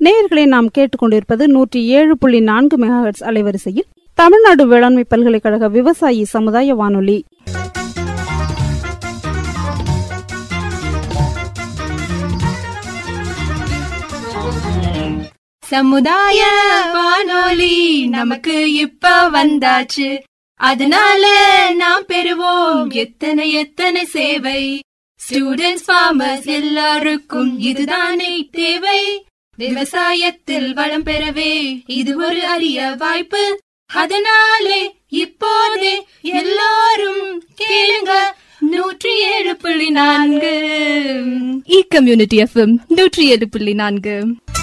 நேயர்களை நாம் கேட்டுக்கொண்டிருப்பது நூற்றி ஏழு புள்ளி நான்கு மெகாஹெட்ஸ் அலைவரிசையில் தமிழ்நாடு வேளாண்மை பல்கலைக்கழக விவசாயி சமுதாய வானொலி சமுதாய வானொலி நமக்கு இப்ப வந்தாச்சு அதனால நாம் பெறுவோம் எத்தனை எத்தனை சேவை ஸ்டூடெண்ட்ஸ் ஃபார்மர்ஸ் எல்லாருக்கும் இதுதானே தேவை விவசாயத்தில் வளம் பெறவே இது ஒரு அரிய வாய்ப்பு அதனாலே இப்போதே எல்லாரும் கேளுங்க நூற்றி ஏழு புள்ளி நான்கு இ கம்யூனிட்டி எஃப்எம் நூற்றி ஏழு புள்ளி நான்கு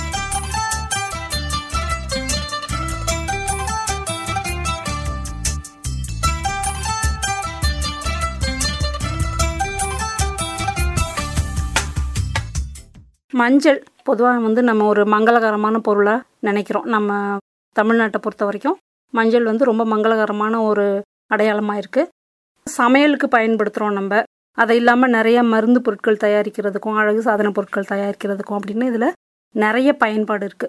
மஞ்சள் பொதுவாக வந்து நம்ம ஒரு மங்களகரமான பொருளாக நினைக்கிறோம் நம்ம தமிழ்நாட்டை பொறுத்த வரைக்கும் மஞ்சள் வந்து ரொம்ப மங்களகரமான ஒரு அடையாளமாக இருக்குது சமையலுக்கு பயன்படுத்துகிறோம் நம்ம அதை இல்லாமல் நிறைய மருந்து பொருட்கள் தயாரிக்கிறதுக்கும் அழகு சாதன பொருட்கள் தயாரிக்கிறதுக்கும் அப்படின்னு இதில் நிறைய பயன்பாடு இருக்குது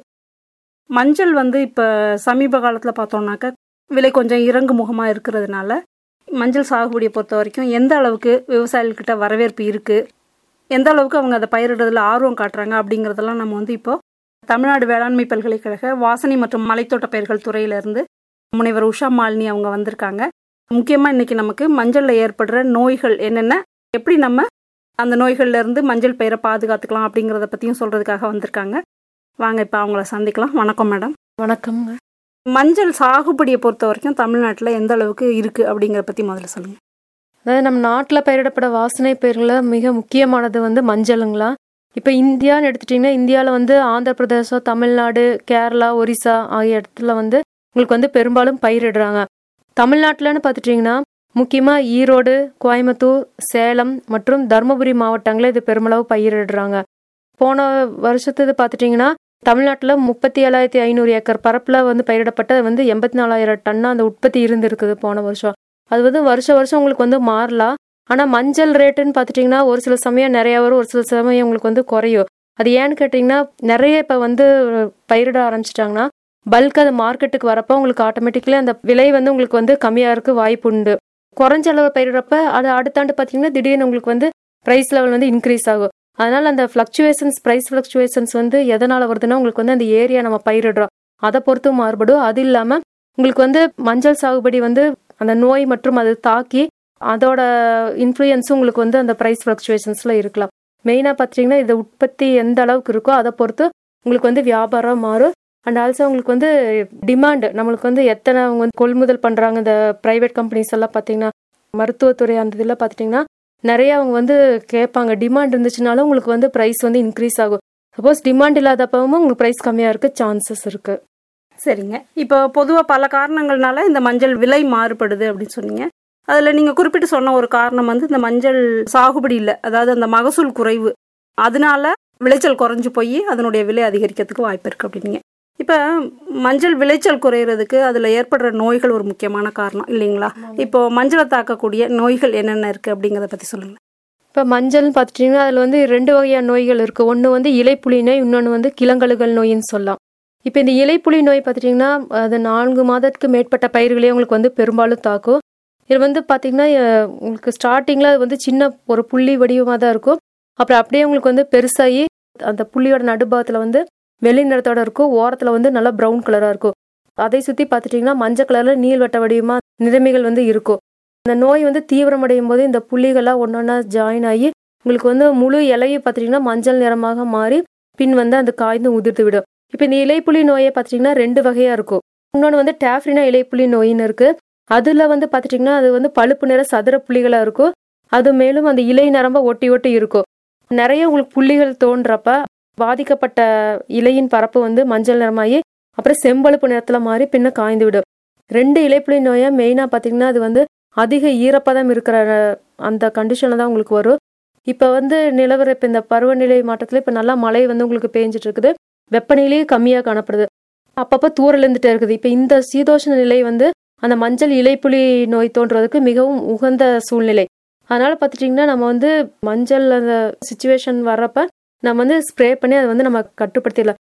மஞ்சள் வந்து இப்போ சமீப காலத்தில் பார்த்தோம்னாக்க விலை கொஞ்சம் இறங்கு முகமாக இருக்கிறதுனால மஞ்சள் சாகுபடியை பொறுத்த வரைக்கும் எந்த அளவுக்கு விவசாயிகள்கிட்ட வரவேற்பு இருக்குது எந்த அளவுக்கு அவங்க அதை பயிரிடுறதுல ஆர்வம் காட்டுறாங்க அப்படிங்கிறதெல்லாம் நம்ம வந்து இப்போ தமிழ்நாடு வேளாண்மை பல்கலைக்கழக வாசனை மற்றும் மலைத்தோட்ட பயிர்கள் துறையிலேருந்து முனைவர் உஷா மாலினி அவங்க வந்திருக்காங்க முக்கியமாக இன்னைக்கு நமக்கு மஞ்சளில் ஏற்படுற நோய்கள் என்னென்ன எப்படி நம்ம அந்த நோய்கள்ல இருந்து மஞ்சள் பயிரை பாதுகாத்துக்கலாம் அப்படிங்கிறத பற்றியும் சொல்கிறதுக்காக வந்திருக்காங்க வாங்க இப்போ அவங்கள சந்திக்கலாம் வணக்கம் மேடம் வணக்கம்ங்க மஞ்சள் சாகுபடியை பொறுத்த வரைக்கும் தமிழ்நாட்டில் எந்த அளவுக்கு இருக்குது அப்படிங்கிறத பற்றி முதல்ல சொல்லுங்கள் அதாவது நம்ம நாட்டில் பயிரிடப்பட வாசனை பயிர்களில் மிக முக்கியமானது வந்து மஞ்சளுங்களா இப்போ இந்தியான்னு எடுத்துட்டிங்கன்னா இந்தியாவில் வந்து ஆந்திர பிரதேசம் தமிழ்நாடு கேரளா ஒரிசா ஆகிய இடத்துல வந்து உங்களுக்கு வந்து பெரும்பாலும் பயிரிடுறாங்க தமிழ்நாட்டில்னு பார்த்துட்டிங்கன்னா முக்கியமாக ஈரோடு கோயம்புத்தூர் சேலம் மற்றும் தருமபுரி மாவட்டங்களில் இது பெருமளவு பயிரிடுறாங்க போன வருஷத்து பார்த்துட்டிங்கன்னா தமிழ்நாட்டில் முப்பத்தி ஏழாயிரத்தி ஐநூறு ஏக்கர் பரப்பில் வந்து பயிரிடப்பட்ட வந்து எண்பத்தி நாலாயிரம் டன்னா அந்த உற்பத்தி இருந்திருக்குது போன வருஷம் அது வந்து வருஷ வருஷம் உங்களுக்கு வந்து மாறலாம் ஆனால் மஞ்சள் ரேட்டுன்னு பார்த்துட்டிங்கன்னா ஒரு சில சமயம் நிறையா வரும் ஒரு சில சமயம் உங்களுக்கு வந்து குறையும் அது ஏன்னு கேட்டிங்கன்னா நிறைய இப்போ வந்து பயிரிட ஆரம்பிச்சிட்டாங்கன்னா பல்க் அது மார்க்கெட்டுக்கு வரப்போ உங்களுக்கு ஆட்டோமேட்டிக்கலி அந்த விலை வந்து உங்களுக்கு வந்து கம்மியாக இருக்க வாய்ப்பு உண்டு குறைஞ்ச அளவு பயிரிடுறப்ப அது அடுத்த ஆண்டு பார்த்தீங்கன்னா திடீர்னு உங்களுக்கு வந்து ப்ரைஸ் லெவல் வந்து இன்க்ரீஸ் ஆகும் அதனால அந்த ஃப்ளக்சுவேஷன்ஸ் ப்ரைஸ் ஃப்ளக்சுவேஷன்ஸ் வந்து எதனால் வருதுன்னா உங்களுக்கு வந்து அந்த ஏரியா நம்ம பயிரிடுறோம் அதை பொறுத்து மாறுபடும் அது இல்லாமல் உங்களுக்கு வந்து மஞ்சள் சாகுபடி வந்து அந்த நோய் மற்றும் அது தாக்கி அதோட இன்ஃப்ளூயன்ஸும் உங்களுக்கு வந்து அந்த ப்ரைஸ் ஃப்ளக்சுவேஷன்ஸில் இருக்கலாம் மெயினாக பார்த்தீங்கன்னா இது உற்பத்தி எந்த அளவுக்கு இருக்கோ அதை பொறுத்து உங்களுக்கு வந்து வியாபாரம் மாறும் அண்ட் ஆல்சோ உங்களுக்கு வந்து டிமாண்ட் நம்மளுக்கு வந்து எத்தனை அவங்க வந்து கொள்முதல் பண்ணுறாங்க இந்த ப்ரைவேட் கம்பெனிஸ் எல்லாம் பார்த்தீங்கன்னா மருத்துவத்துறை அந்த இதில் பார்த்துட்டிங்கன்னா நிறைய அவங்க வந்து கேட்பாங்க டிமாண்ட் இருந்துச்சுனாலும் உங்களுக்கு வந்து ப்ரைஸ் வந்து இன்க்ரீஸ் ஆகும் சப்போஸ் டிமாண்ட் இல்லாதப்பவும் உங்களுக்கு ப்ரைஸ் கம்மியாக இருக்க சான்சஸ் இருக்குது சரிங்க இப்போ பொதுவாக பல காரணங்கள்னால இந்த மஞ்சள் விலை மாறுபடுது அப்படின்னு சொன்னீங்க அதில் நீங்கள் குறிப்பிட்டு சொன்ன ஒரு காரணம் வந்து இந்த மஞ்சள் சாகுபடி இல்லை அதாவது அந்த மகசூல் குறைவு அதனால விளைச்சல் குறைஞ்சு போய் அதனுடைய விலை அதிகரிக்கிறதுக்கு வாய்ப்பு இருக்குது அப்படின்னீங்க இப்போ மஞ்சள் விளைச்சல் குறையிறதுக்கு அதில் ஏற்படுற நோய்கள் ஒரு முக்கியமான காரணம் இல்லைங்களா இப்போ மஞ்சளை தாக்கக்கூடிய நோய்கள் என்னென்ன இருக்குது அப்படிங்கிறத பற்றி சொல்லுங்கள் இப்போ மஞ்சள்னு பார்த்துட்டிங்கன்னா அதில் வந்து ரெண்டு வகையான நோய்கள் இருக்குது ஒன்று வந்து இலைப்புலி நோய் இன்னொன்று வந்து கிளங்கழுகல் நோயின்னு சொல்லலாம் இப்போ இந்த இலைப்புலி நோய் பார்த்துட்டிங்கன்னா அது நான்கு மாதத்துக்கு மேற்பட்ட பயிர்களே உங்களுக்கு வந்து பெரும்பாலும் தாக்கும் இது வந்து பார்த்திங்கன்னா அஹ், உங்களுக்கு ஸ்டார்டிங்கில் அது வந்து சின்ன ஒரு புள்ளி வடிவமாக தான் இருக்கும் அப்புறம் அப்படியே உங்களுக்கு வந்து பெருசாகி அந்த புள்ளியோட நடுபாகத்தில் வந்து வெள்ளை நிறத்தோட இருக்கும் ஓரத்தில் வந்து நல்லா ப்ரௌன் கலராக இருக்கும் அதை சுற்றி பார்த்துட்டிங்கன்னா மஞ்சள் கலரில் நீள்வட்ட வடிவமாக நிறமிகள் வந்து இருக்கும் இந்த நோய் வந்து தீவிரமடையும் போது இந்த புள்ளிகள்லாம் ஒன்றொன்னா ஜாயின் ஆகி உங்களுக்கு வந்து முழு இலையை பார்த்துட்டிங்கன்னா மஞ்சள் நிறமாக மாறி பின் வந்து அது காய்ந்து உதிர்த்து விடும் இப்போ இந்த இலைப்புலி நோயை பார்த்துட்டிங்கன்னா ரெண்டு வகையாக இருக்கும் இன்னொன்று வந்து டேஃப்ரினா இலைப்புலி நோயின்னு இருக்கு அதில் வந்து பார்த்துட்டிங்கன்னா அது வந்து பழுப்பு நிற சதுர புள்ளிகளாக இருக்கும் அது மேலும் அந்த இலை நரம்ப ஒட்டி ஒட்டி இருக்கும் நிறைய உங்களுக்கு புள்ளிகள் தோன்றப்ப பாதிக்கப்பட்ட இலையின் பரப்பு வந்து மஞ்சள் நிறமாகி அப்புறம் செம்பழுப்பு நிறத்தில் மாறி பின்ன காய்ந்து விடும் ரெண்டு இலைப்புலி நோயை மெயினாக பார்த்தீங்கன்னா அது வந்து அதிக ஈரப்பதம் இருக்கிற அந்த கண்டிஷனில் தான் உங்களுக்கு வரும் இப்போ வந்து நிலவர இப்போ இந்த பருவநிலை மாற்றத்தில் இப்போ நல்லா மழை வந்து உங்களுக்கு பேஞ்சிட்டு இருக்குது வெப்பநிலையும் கம்மியாக காணப்படுது அப்பப்போ தூரல் இருந்துட்டே இருக்குது இப்போ இந்த சீதோஷண நிலை வந்து அந்த மஞ்சள் இலைப்புலி நோய் தோன்றுவதற்கு மிகவும் உகந்த சூழ்நிலை அதனால பார்த்துட்டிங்கன்னா நம்ம வந்து மஞ்சள் அந்த சுச்சுவேஷன் வர்றப்ப நம்ம வந்து ஸ்ப்ரே பண்ணி அதை வந்து நம்ம கட்டுப்படுத்திடலாம்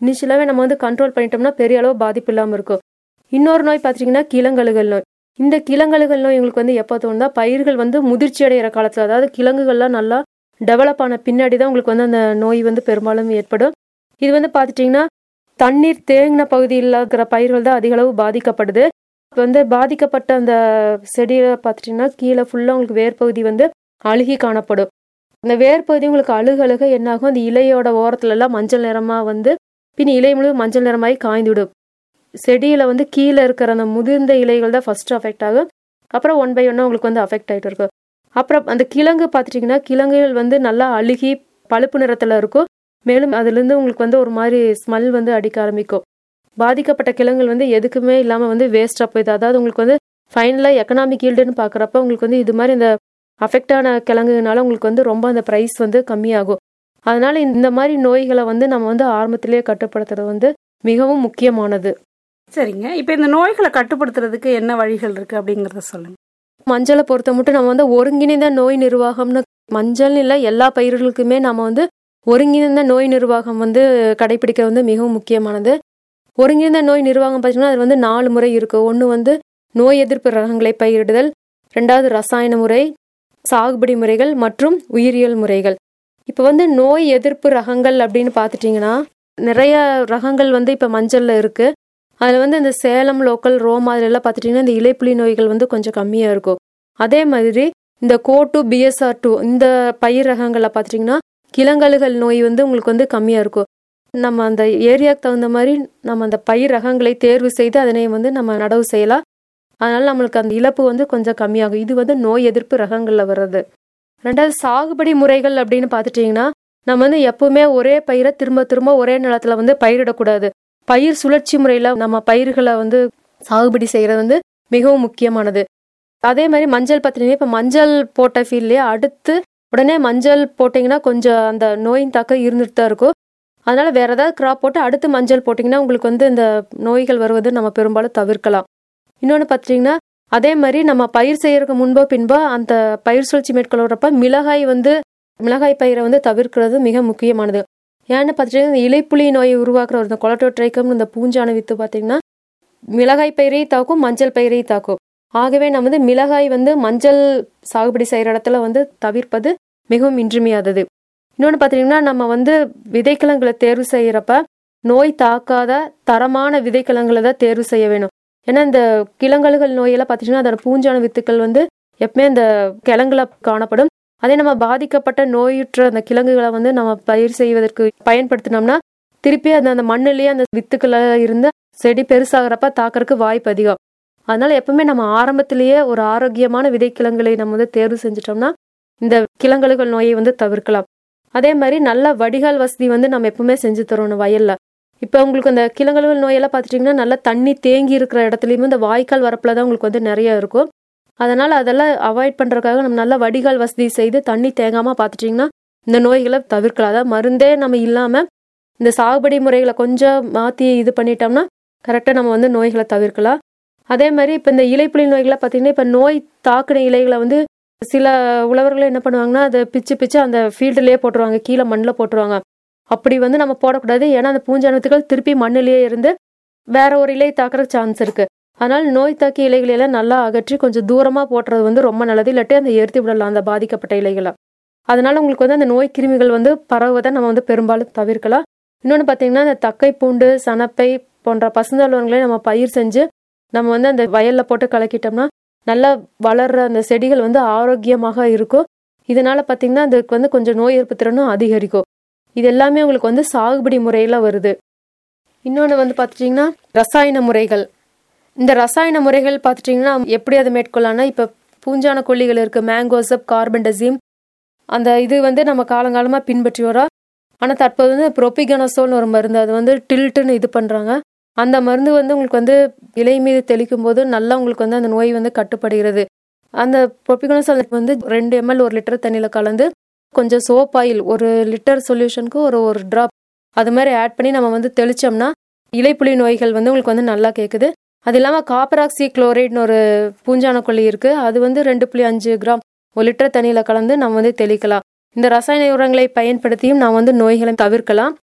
இனிஷியலாகவே நம்ம வந்து கண்ட்ரோல் பண்ணிட்டோம்னா பெரிய அளவு பாதிப்பு இல்லாமல் இருக்கும் இன்னொரு நோய் பார்த்தீங்கன்னா கிழங்கழுகல் நோய் இந்த கிழங்கழுகல் நோய் உங்களுக்கு வந்து எப்போ தோணுதா பயிர்கள் வந்து முதிர்ச்சி அடைகிற காலத்தில் அதாவது கிழங்குகள்லாம் நல்லா டெவலப் ஆன பின்னாடி தான் உங்களுக்கு வந்து அந்த நோய் வந்து பெரும்பாலும் ஏற்படும் இது வந்து பார்த்துட்டிங்கன்னா தண்ணீர் தேங்கின பகுதியில் இருக்கிற பயிர்கள் தான் அதிக அளவு பாதிக்கப்படுது இப்போ வந்து பாதிக்கப்பட்ட அந்த செடியை பார்த்துட்டிங்கன்னா கீழே ஃபுல்லாக உங்களுக்கு வேர் பகுதி வந்து அழுகி காணப்படும் இந்த வேர் பகுதி உங்களுக்கு அழுக அழுக என்னாகும் அந்த இலையோட ஓரத்துலலாம் மஞ்சள் நிறமாக வந்து பின் இலை முழு மஞ்சள் நிறமாகி காய்ந்து விடும் செடியில் வந்து கீழே இருக்கிற அந்த முதிர்ந்த இலைகள் தான் ஃபர்ஸ்ட் அஃபெக்ட் ஆகும் அப்புறம் ஒன் பை ஒன்னாக உங்களுக்கு வந்து அஃபெக்ட் ஆகிட்டு இருக்கும் அப்புறம் அந்த கிழங்கு பார்த்துட்டிங்கன்னா கிழங்குகள் வந்து நல்லா அழுகி பழுப்பு நிறத்தில் இருக்கும் மேலும் அதுலேருந்து உங்களுக்கு வந்து ஒரு மாதிரி ஸ்மெல் வந்து அடிக்க ஆரம்பிக்கும் பாதிக்கப்பட்ட கிழங்குகள் வந்து எதுக்குமே இல்லாமல் வந்து வேஸ்ட்டாக போயிடுது அதாவது உங்களுக்கு வந்து ஃபைனலாக எக்கனாமிக் ஈல்டுன்னு பார்க்குறப்ப உங்களுக்கு வந்து இது மாதிரி இந்த அஃபெக்ட் ஆன கிழங்குனால உங்களுக்கு வந்து ரொம்ப அந்த ப்ரைஸ் வந்து கம்மியாகும் அதனால இந்த மாதிரி நோய்களை வந்து நம்ம வந்து ஆரம்பத்திலேயே கட்டுப்படுத்துறது வந்து மிகவும் முக்கியமானது சரிங்க இப்போ இந்த நோய்களை கட்டுப்படுத்துறதுக்கு என்ன வழிகள் இருக்கு அப்படிங்கறத சொல்லுங்க மஞ்சளை பொறுத்த மட்டும் நம்ம வந்து ஒருங்கிணைந்த நோய் நிர்வாகம்னு மஞ்சள் இல்லை எல்லா பயிர்களுக்குமே நம்ம வந்து ஒருங்கிணைந்த நோய் நிர்வாகம் வந்து கடைபிடிக்கிறது வந்து மிகவும் முக்கியமானது ஒருங்கிணைந்த நோய் நிர்வாகம் பார்த்தீங்கன்னா அது வந்து நாலு முறை இருக்கு ஒன்று வந்து நோய் எதிர்ப்பு ரகங்களை பயிரிடுதல் ரெண்டாவது ரசாயன முறை சாகுபடி முறைகள் மற்றும் உயிரியல் முறைகள் இப்போ வந்து நோய் எதிர்ப்பு ரகங்கள் அப்படின்னு பார்த்துட்டிங்கன்னா நிறைய ரகங்கள் வந்து இப்போ மஞ்சளில் இருக்கு அதில் வந்து இந்த சேலம் லோக்கல் ரோமா அதிலெல்லாம் பார்த்துட்டிங்கன்னா இந்த இலைப்புலி நோய்கள் வந்து கொஞ்சம் கம்மியாக இருக்கும் அதே மாதிரி இந்த கோ டூ பிஎஸ்ஆர் டூ இந்த பயிர் ரகங்களில் பார்த்துட்டிங்கன்னா கிழங்கழுகல் நோய் வந்து உங்களுக்கு வந்து கம்மியாக இருக்கும் நம்ம அந்த ஏரியாவுக்கு தகுந்த மாதிரி நம்ம அந்த பயிர் ரகங்களை தேர்வு செய்து அதனை வந்து நம்ம நடவு செய்யலாம் அதனால நம்மளுக்கு அந்த இழப்பு வந்து கொஞ்சம் கம்மியாகும் இது வந்து நோய் எதிர்ப்பு ரகங்களில் வர்றது ரெண்டாவது சாகுபடி முறைகள் அப்படின்னு பார்த்துட்டிங்கன்னா நம்ம வந்து எப்பவுமே ஒரே பயிரை திரும்ப திரும்ப ஒரே நிலத்துல வந்து பயிரிடக்கூடாது பயிர் சுழற்சி முறையில் நம்ம பயிர்களை வந்து சாகுபடி செய்கிறது வந்து மிகவும் முக்கியமானது அதே மாதிரி மஞ்சள் பார்த்தீங்கன்னா இப்போ மஞ்சள் போட்ட ஃபீல்ட்லேயே அடுத்து உடனே மஞ்சள் போட்டிங்கன்னா கொஞ்சம் அந்த நோயின் தாக்கம் இருந்துட்டு தான் இருக்கும் அதனால வேற ஏதாவது கிராப் போட்டு அடுத்து மஞ்சள் போட்டிங்கன்னா உங்களுக்கு வந்து இந்த நோய்கள் வருவது நம்ம பெரும்பாலும் தவிர்க்கலாம் இன்னொன்று பார்த்தீங்கன்னா அதே மாதிரி நம்ம பயிர் செய்யறதுக்கு முன்போ பின்போ அந்த பயிர் சுழற்சி மேற்கொள்கிறப்ப மிளகாய் வந்து மிளகாய் பயிரை வந்து தவிர்க்கிறது மிக முக்கியமானது ஏன்னு பார்த்துட்டிங்கன்னா இந்த இலைப்புலி நோயை உருவாக்குற ஒரு கொலட்டோட்ரைக்கம் இந்த பூஞ்சான வித்து பார்த்தீங்கன்னா மிளகாய் பயிரையும் தாக்கும் மஞ்சள் பயிரையும் தாக்கும் ஆகவே நம்ம வந்து மிளகாய் வந்து மஞ்சள் சாகுபடி செய்கிற இடத்துல வந்து தவிர்ப்பது மிகவும் இன்றியமையாதது இன்னொன்று பார்த்தீங்கன்னா நம்ம வந்து விதைக்கிழங்குகளை தேர்வு செய்கிறப்ப நோய் தாக்காத தரமான விதைக்கிழங்குகளை தான் தேர்வு செய்ய வேணும் ஏன்னா இந்த கிழங்கல்கள் நோயெல்லாம் பார்த்தீங்கன்னா அதோட பூஞ்சான வித்துக்கள் வந்து எப்பவுமே இந்த கிழங்குல காணப்படும் அதே நம்ம பாதிக்கப்பட்ட நோயுற்ற அந்த கிழங்குகளை வந்து நம்ம பயிர் செய்வதற்கு பயன்படுத்தினோம்னா திருப்பி அந்த அந்த மண்ணிலேயே அந்த வித்துக்களை இருந்து செடி பெருசாகிறப்ப தாக்கறதுக்கு வாய்ப்பு அதிகம் அதனால எப்பவுமே நம்ம ஆரம்பத்திலேயே ஒரு ஆரோக்கியமான விதைக்கிழங்குகளை நம்ம வந்து தேர்வு செஞ்சிட்டோம்னா இந்த கிழங்கல்கள் நோயை வந்து தவிர்க்கலாம் அதே மாதிரி நல்ல வடிகால் வசதி வந்து நம்ம எப்பவுமே செஞ்சு தரணும் வயல்ல இப்போ உங்களுக்கு அந்த கிழங்கல்கள் நோயெல்லாம் பார்த்துட்டிங்கன்னா நல்லா தண்ணி தேங்கி இருக்கிற இடத்துலையுமே இந்த வாய்க்கால் வரப்பில் தான் உங்களுக்கு வந்து நிறைய இருக்கும் அதனால் அதெல்லாம் அவாய்ட் பண்ணுறதுக்காக நம்ம நல்லா வடிகால் வசதி செய்து தண்ணி தேங்காமல் பார்த்துட்டிங்கன்னா இந்த நோய்களை தவிர்க்கலாம் அதாவது மருந்தே நம்ம இல்லாமல் இந்த சாகுபடி முறைகளை கொஞ்சம் மாற்றி இது பண்ணிட்டோம்னா கரெக்டாக நம்ம வந்து நோய்களை தவிர்க்கலாம் அதே மாதிரி இப்போ இந்த இலைப்புலி நோய்களை பார்த்தீங்கன்னா இப்போ நோய் தாக்குன இலைகளை வந்து சில உழவர்கள் என்ன பண்ணுவாங்கன்னா அதை பிச்சு பிச்சு அந்த ஃபீல்டுலேயே போட்டுருவாங்க கீழே மண்ணில் போட்டுருவாங்க அப்படி வந்து நம்ம போடக்கூடாது ஏன்னா அந்த பூஞ்சானத்துக்கள் திருப்பி மண்ணிலேயே இருந்து வேற ஒரு இலை தாக்குற சான்ஸ் இருக்கு அதனால நோய் தாக்கி இலைகளை எல்லாம் நல்லா அகற்றி கொஞ்சம் தூரமாக போட்டுறது வந்து ரொம்ப நல்லது இல்லாட்டி அந்த எரித்து விடலாம் அந்த பாதிக்கப்பட்ட இலைகளை அதனால உங்களுக்கு வந்து அந்த நோய் கிருமிகள் வந்து பரவுவதை நம்ம வந்து பெரும்பாலும் தவிர்க்கலாம் இன்னொன்று பார்த்தீங்கன்னா இந்த தக்கை பூண்டு சனப்பை போன்ற பசுந்தோல்வங்களை நம்ம பயிர் செஞ்சு நம்ம வந்து அந்த வயல்ல போட்டு கலக்கிட்டோம்னா நல்லா வளர்ற அந்த செடிகள் வந்து ஆரோக்கியமாக இருக்கும் இதனால பார்த்தீங்கன்னா அதுக்கு வந்து கொஞ்சம் நோய் எதிர்ப்பு திறனும் அதிகரிக்கும் இது எல்லாமே உங்களுக்கு வந்து சாகுபடி முறையில் வருது இன்னொன்று வந்து பார்த்துட்டிங்கன்னா ரசாயன முறைகள் இந்த ரசாயன முறைகள் பார்த்துட்டிங்கன்னா எப்படி அதை மேற்கொள்ளலாம்னா இப்போ பூஞ்சான கொல்லிகள் இருக்குது மேங்கோசப் கார்பன்டசிம் அந்த இது வந்து நம்ம காலங்காலமாக பின்பற்றி வரோம் ஆனால் தற்போது வந்து ப்ரோபிகனசோல்னு ஒரு மருந்து அது வந்து டில்ட்டுன்னு இது பண்ணுறாங்க அந்த மருந்து வந்து உங்களுக்கு வந்து இலை மீது தெளிக்கும் போது நல்லா உங்களுக்கு வந்து அந்த நோய் வந்து கட்டுப்படுகிறது அந்த ப்ரோபிகனசோல் வந்து ரெண்டு எம்எல் ஒரு லிட்டர் தண்ணியில் கலந்து கொஞ்சம் சோப் ஆயில் ஒரு லிட்டர் சொல்யூஷனுக்கு ஒரு ஒரு ட்ராப் அது மாதிரி ஆட் பண்ணி நம்ம வந்து தெளிச்சோம்னா இலைப்புலி நோய்கள் வந்து உங்களுக்கு வந்து நல்லா கேட்குது அது இல்லாமல் காப்பராக்சி குளோரைட்னு ஒரு பூஞ்சான கொல்லி இருக்குது அது வந்து ரெண்டு புள்ளி அஞ்சு கிராம் ஒரு லிட்டர் தண்ணியில் கலந்து நம்ம வந்து தெளிக்கலாம் இந்த ரசாயன உரங்களை பயன்படுத்தியும் நாம் வந்து நோய்களை தவிர்க்கலாம்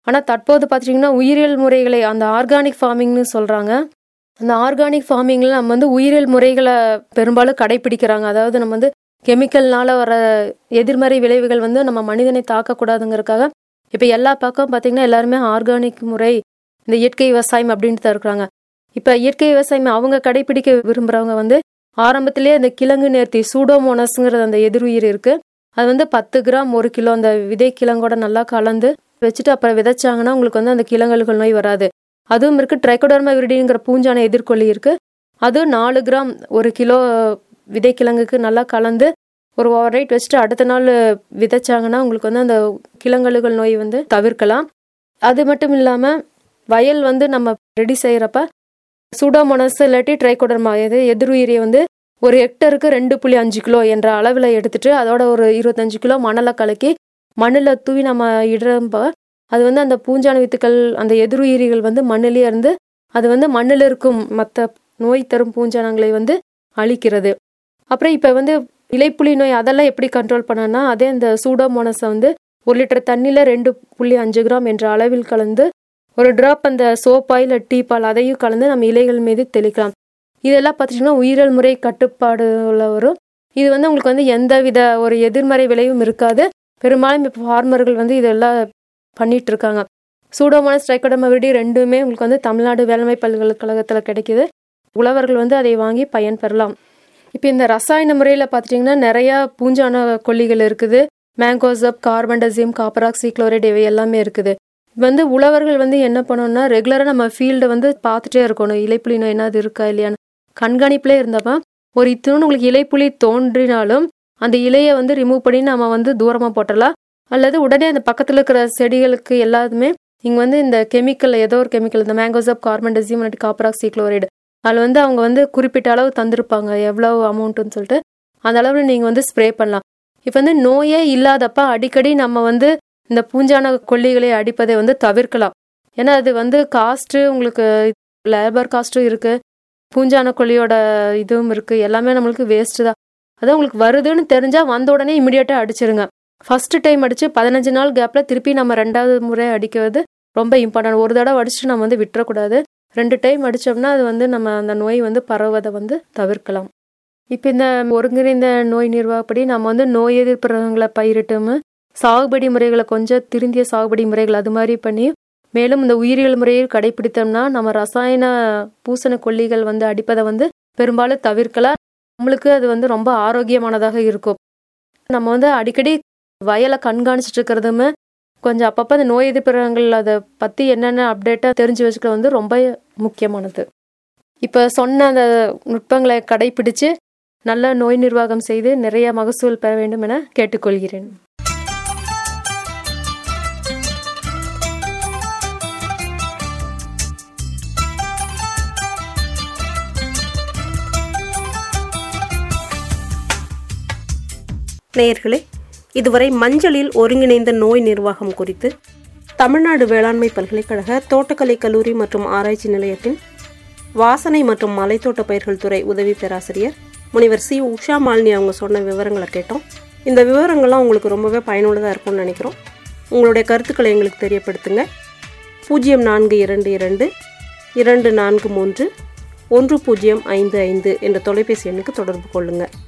ஆனால் தற்போது பார்த்தீங்கன்னா உயிரியல் முறைகளை அந்த ஆர்கானிக் ஃபார்மிங்னு சொல்கிறாங்க அந்த ஆர்கானிக் ஃபார்மிங்கில் நம்ம வந்து உயிரியல் முறைகளை பெரும்பாலும் கடைப்பிடிக்கிறாங்க அதாவது நம்ம வந்து கெமிக்கல்னால வர எதிர்மறை விளைவுகள் வந்து நம்ம மனிதனை தாக்கக்கூடாதுங்கிறதுக்காக இப்போ எல்லா பக்கம் பார்த்தீங்கன்னா எல்லாருமே ஆர்கானிக் முறை இந்த இயற்கை விவசாயம் அப்படின்ட்டு இருக்கிறாங்க இப்போ இயற்கை விவசாயம் அவங்க கடைப்பிடிக்க விரும்புகிறவங்க வந்து ஆரம்பத்திலேயே அந்த கிழங்கு நேர்த்தி சூடோமோனஸ்ங்கிறது அந்த எதிர்உயிர் இருக்கு அது வந்து பத்து கிராம் ஒரு கிலோ அந்த விதை கிழங்கோட நல்லா கலந்து வச்சுட்டு அப்புறம் விதைச்சாங்கன்னா உங்களுக்கு வந்து அந்த கிழங்கல்கள் நோய் வராது அதுவும் இருக்கு ட்ரைகோடர்மா விரிடிங்கிற பூஞ்சான எதிர்கொல்லி இருக்கு அது நாலு கிராம் ஒரு கிலோ விதை கிழங்குக்கு நல்லா கலந்து ஒரு ஓவர் ரைட் வச்சுட்டு அடுத்த நாள் விதைச்சாங்கன்னா உங்களுக்கு வந்து அந்த கிழங்கலுகள் நோய் வந்து தவிர்க்கலாம் அது மட்டும் இல்லாமல் வயல் வந்து நம்ம ரெடி செய்கிறப்ப சூடோமோனஸ் இல்லாட்டி ட்ரைகோடர்மா எது எதிர்உயிரியை வந்து ஒரு ஹெக்டருக்கு ரெண்டு புள்ளி அஞ்சு கிலோ என்ற அளவில் எடுத்துட்டு அதோட ஒரு இருபத்தஞ்சு கிலோ மணலை கலக்கி மண்ணில் தூவி நம்ம இடுறப்ப அது வந்து அந்த பூஞ்சான வித்துக்கள் அந்த எதிர்உயிரிகள் வந்து மண்ணிலே இருந்து அது வந்து மண்ணில் இருக்கும் மற்ற நோய் தரும் பூஞ்சானங்களை வந்து அழிக்கிறது அப்புறம் இப்போ வந்து இலைப்புலி நோய் அதெல்லாம் எப்படி கண்ட்ரோல் பண்ணனா அதே இந்த சூடோமோனஸை வந்து ஒரு லிட்டர் தண்ணியில் ரெண்டு புள்ளி அஞ்சு கிராம் என்ற அளவில் கலந்து ஒரு ட்ராப் அந்த சோப்பாய் இல்லை டீ பால் அதையும் கலந்து நம்ம இலைகள் மீது தெளிக்கலாம் இதெல்லாம் பார்த்துட்டிங்கன்னா உயிரியல் முறை கட்டுப்பாடு உள்ள வரும் இது வந்து உங்களுக்கு வந்து எந்த வித ஒரு எதிர்மறை விளைவும் இருக்காது பெரும்பாலும் இப்போ ஃபார்மர்கள் வந்து இதெல்லாம் பண்ணிட்டு இருக்காங்க சூடோமோனஸ் ட்ரைகோடமவிடி ரெண்டுமே உங்களுக்கு வந்து தமிழ்நாடு வேளாண்மை பல்கலைக்கழகத்தில் கிடைக்குது உழவர்கள் வந்து அதை வாங்கி பயன் பெறலாம் இப்போ இந்த ரசாயன முறையில் பார்த்துட்டிங்கன்னா நிறையா பூஞ்சான கொல்லிகள் இருக்குது மேங்கோசப் கார்பன்டசியம் காப்பராக்சி குளோரைடு இவை எல்லாமே இருக்குது வந்து உழவர்கள் வந்து என்ன பண்ணணும்னா ரெகுலராக நம்ம ஃபீல்டை வந்து பார்த்துட்டே இருக்கணும் இலைப்புலி நோய் என்னது இருக்கா இல்லையான்னு கண்காணிப்பிலே இருந்தப்ப ஒரு இத்தினு உங்களுக்கு இலைப்புலி தோன்றினாலும் அந்த இலையை வந்து ரிமூவ் பண்ணி நம்ம வந்து தூரமாக போட்டலாம் அல்லது உடனே அந்த பக்கத்தில் இருக்கிற செடிகளுக்கு எல்லாத்துமே இங்கே வந்து இந்த கெமிக்கல் ஏதோ ஒரு கெமிக்கல் இந்த மேங்கோசப் கார்பன்டசியம் இல்லாட்டி காப்பராக்சி குளோரைடு அதில் வந்து அவங்க வந்து குறிப்பிட்ட அளவு தந்திருப்பாங்க எவ்வளோ அமௌண்ட்டுன்னு சொல்லிட்டு அந்த அளவில் நீங்கள் வந்து ஸ்ப்ரே பண்ணலாம் இப்போ வந்து நோயே இல்லாதப்ப அடிக்கடி நம்ம வந்து இந்த பூஞ்சான கொல்லிகளை அடிப்பதை வந்து தவிர்க்கலாம் ஏன்னா அது வந்து காஸ்ட்டு உங்களுக்கு லேபர் காஸ்ட்டும் இருக்குது பூஞ்சான கொல்லியோட இதுவும் இருக்குது எல்லாமே நம்மளுக்கு வேஸ்ட்டு தான் அதான் உங்களுக்கு வருதுன்னு தெரிஞ்சால் வந்த உடனே இமிடியேட்டாக அடிச்சிருங்க ஃபஸ்ட்டு டைம் அடித்து பதினஞ்சு நாள் கேப்பில் திருப்பி நம்ம ரெண்டாவது முறை அடிக்கிறது ரொம்ப இம்பார்ட்டன்ட் ஒரு தடவை அடிச்சுட்டு நம்ம வந்து விட்டுறக்கூடாது ரெண்டு டைம் அடித்தோம்னா அது வந்து நம்ம அந்த நோய் வந்து பரவதை வந்து தவிர்க்கலாம் இப்போ இந்த ஒருங்கிணைந்த நோய் நிர்வாகப்படி நம்ம வந்து நோய் எதிர்ப்பு ரகங்களை பயிரிட்டோம் சாகுபடி முறைகளை கொஞ்சம் திருந்திய சாகுபடி முறைகள் அது மாதிரி பண்ணி மேலும் இந்த உயிரியல் முறையை கடைபிடித்தோம்னா நம்ம ரசாயன பூசண கொல்லிகள் வந்து அடிப்பதை வந்து பெரும்பாலும் தவிர்க்கலாம் நம்மளுக்கு அது வந்து ரொம்ப ஆரோக்கியமானதாக இருக்கும் நம்ம வந்து அடிக்கடி வயலை கண்காணிச்சிட்டு இருக்கிறதுமே கொஞ்சம் அப்பப்போ அந்த நோய் எதிர்ப்பு ரகங்கள் அதை பற்றி என்னென்ன அப்டேட்டாக தெரிஞ்சு வச்சுக்கிறது வந்து ரொம்ப முக்கியமானது இப்போ சொன்ன அந்த நுட்பங்களை கடைபிடிச்சு நல்ல நோய் நிர்வாகம் செய்து நிறைய மகசூல் பெற வேண்டும் என கேட்டுக்கொள்கிறேன் நேயர்களே இதுவரை மஞ்சளில் ஒருங்கிணைந்த நோய் நிர்வாகம் குறித்து தமிழ்நாடு வேளாண்மை பல்கலைக்கழக தோட்டக்கலை கல்லூரி மற்றும் ஆராய்ச்சி நிலையத்தின் வாசனை மற்றும் மலைத்தோட்ட பயிர்கள் துறை உதவி பேராசிரியர் முனைவர் சி உஷா மாலினி அவங்க சொன்ன விவரங்களை கேட்டோம் இந்த விவரங்கள்லாம் உங்களுக்கு ரொம்பவே பயனுள்ளதாக இருக்கும்னு நினைக்கிறோம் உங்களுடைய கருத்துக்களை எங்களுக்கு தெரியப்படுத்துங்க பூஜ்ஜியம் நான்கு இரண்டு இரண்டு இரண்டு நான்கு மூன்று ஒன்று பூஜ்ஜியம் ஐந்து ஐந்து என்ற தொலைபேசி எண்ணுக்கு தொடர்பு கொள்ளுங்கள்